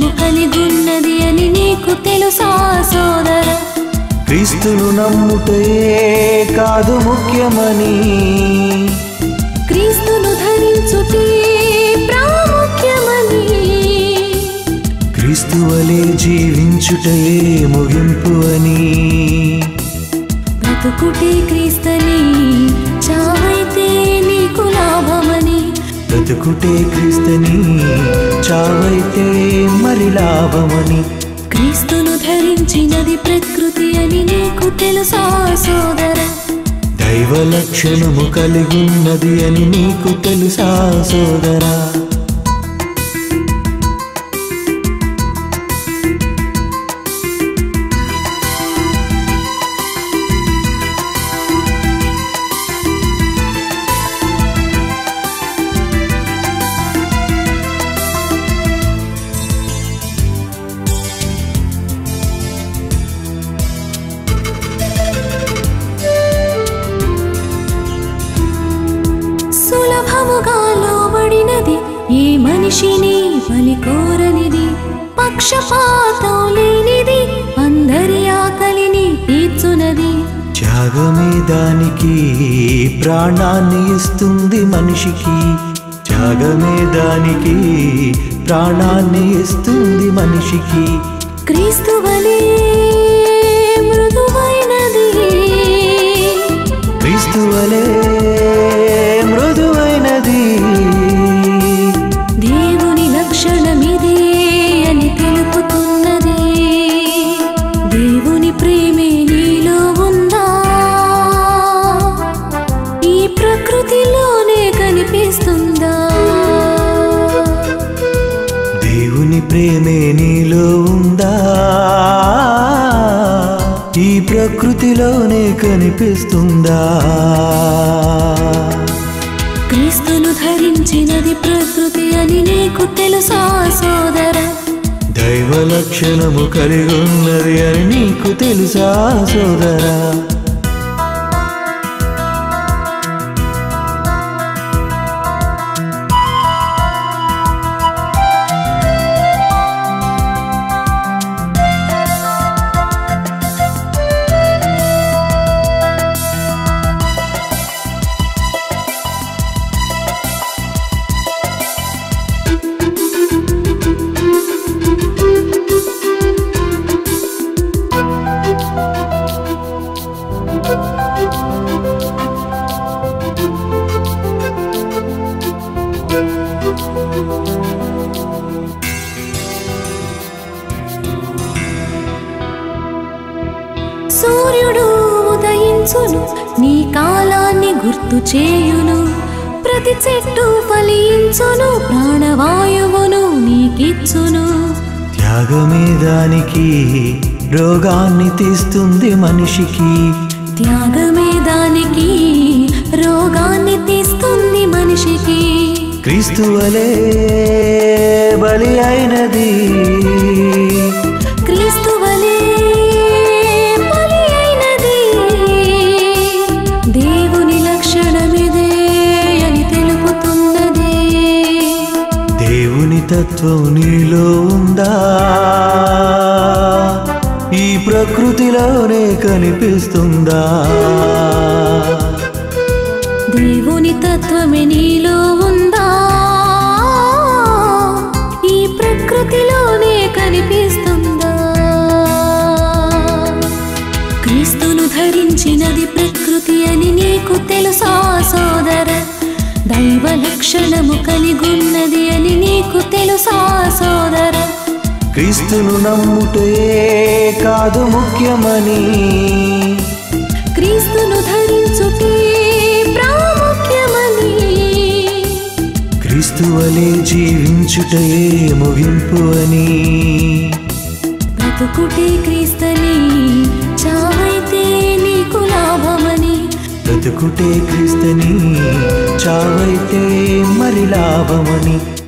లక్షణము కలిగున్నది అని నీకు తెలుసా సోదర క్రీస్తును నమ్ముటే కాదు ముఖ్యమని క్రీస్తును ధరించుటే ప్రాముఖ్యమని క్రీస్తు వలె జీవించుటయే ముగింపు అని బ్రతుకుటే క్రీస్తని చావైతే నీకు లాభమని బ్రతుకుటే క్రీస్తని చావైతే మరి లాభమని క్రీస్తును ధరించినది ప్రకృతి అని నీకు తెలుసా సోదర దైవ లక్షణము కలిగున్నది అని నీకు తెలుసా సోదరా సులభముగా లోబడినది ఏ మనిషిని బలి కోరనిది పక్షపాతం లేనిది అందరి ఆకలిని తీర్చునది త్యాగమే దానికి ప్రాణాన్ని ఇస్తుంది మనిషికి త్యాగమే దానికి ప్రాణాన్ని ఇస్తుంది మనిషికి క్రీస్తు వలె మృదువైనది క్రీస్తు వలె మృదువైనది దేవుని లక్షణమిదే అని తెలుపుతున్నది దేవుని ప్రేమే నీలో ఉందా ఈ ప్రకృతిలోనే కనిపిస్తుందా దేవుని ప్రేమే నీలో ఉందా ఈ ప్రకృతిలోనే కనిపిస్తుందా క్రీస్తును ధరించినది ప్రకృతి అని నీకు తెలుసా సోదర దైవ లక్షణము కలిగి ఉన్నది అని నీకు తెలుసా సోదరా సూర్యుడు ఉదయించును నీ కాలాన్ని గుర్తు చేయును ప్రతి చెట్టు ఫలించును ప్రాణవాయువును నీకిచ్చును త్యాగమే దానికి రోగాన్ని తీస్తుంది మనిషికి త్యాగమే దానికి రోగాన్ని తీస్తుంది మనిషికి క్రీస్తు వలె బలి అయినది క్రీస్తు వలె బలి అయినది దేవుని లక్షణమిదే అని తెలుపుతున్నది దేవుని తత్వం నీలో ఉందా ఈ ప్రకృతిలోనే కనిపిస్తుందా దేవుని తత్వమే నీలో ఉందా ఈ ప్రకృతిలోనే కనిపిస్తుందా క్రీస్తును ధరించినది ప్రకృతి అని నీకు తెలుసా సోదర దైవ లక్షణము కలిగున్నది అని నీకు తెలుసా సోదర క్రీస్తును నమ్ముటే కాదు ముఖ్యమని క్రీస్తును ధరించుటే ప్రాముఖ్యమని క్రీస్తు వలె జీవించుటయే ముగింపు అని బ్రతుకుటే క్రీస్తని చావైతే నీకు లాభమని బ్రతుకుటే క్రీస్తని చావైతే మరి లాభమని